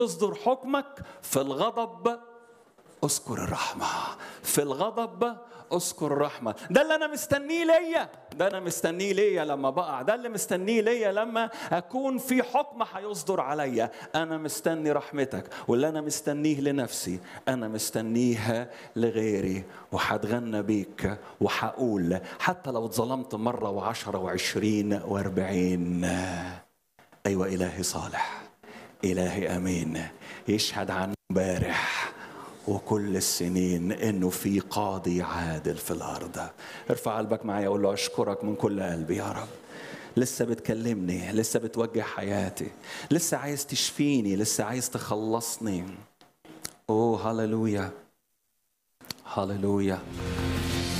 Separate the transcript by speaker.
Speaker 1: يصدر حكمك في الغضب اذكر الرحمة في الغضب اذكر الرحمة ده اللي أنا مستنيه ليا ده أنا مستنيه ليا لما بقع ده اللي مستنيه ليا لما أكون في حكم هيصدر عليا أنا مستني رحمتك واللي أنا مستنيه لنفسي أنا مستنيها لغيري وهتغنى بيك وهقول حتى لو اتظلمت مرة وعشرة وعشرين واربعين أيوة إلهي صالح إلهي أمين يشهد عنه امبارح وكل السنين انه في قاضي عادل في الارض ارفع قلبك معايا اقول له اشكرك من كل قلبي يا رب لسه بتكلمني لسه بتوجه حياتي لسه عايز تشفيني لسه عايز تخلصني اوه هللويا هللويا